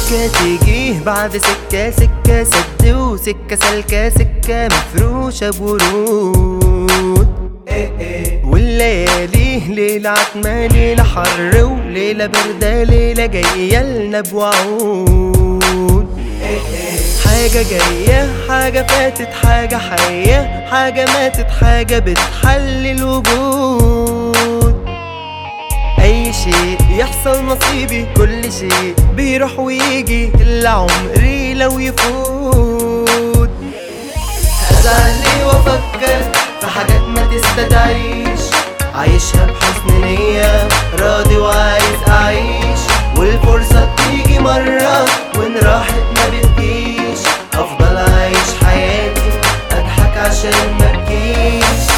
سكة تجيه بعد سكة سكة سد وسكة سلكة سكة مفروشة بورود والليالي ليلة عتمة ليلة حر وليلة باردة ليلة جاية لنا بوعود حاجة جاية حاجة فاتت حاجة حية حاجة ماتت حاجة بتحل الوجود أي شيء يحصل نصيبي كل شيء بيروح ويجي إلا عمري لو يفوت أزعل ليه وأفكر في حاجات ما تستدعيش عايشها بحسن نية راضي وعايز أعيش والفرصة بتيجي مرة وإن راحت ما بتجيش أفضل عايش حياتي أضحك عشان ما أبكيش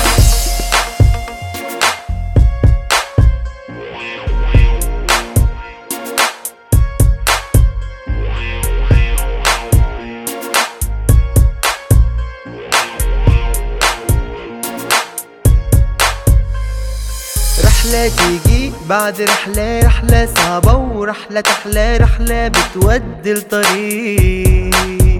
رحلة تيجي بعد رحلة رحلة صعبة ورحلة تحلى رحلة بتودي الطريق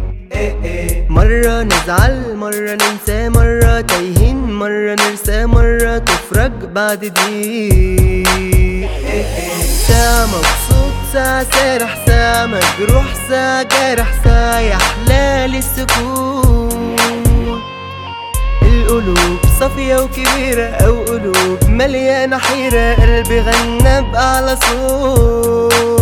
مرة نزعل مرة ننسى مرة تايهين مرة نرسى مرة تفرج بعد دي ساعة مبسوط ساعة سارح ساعة مجروح ساعة جارح ساعة يحلى السكون القلوب صافية وكبيرة أو قلوب مليانة حيرة قلبي غنى بأعلى صوت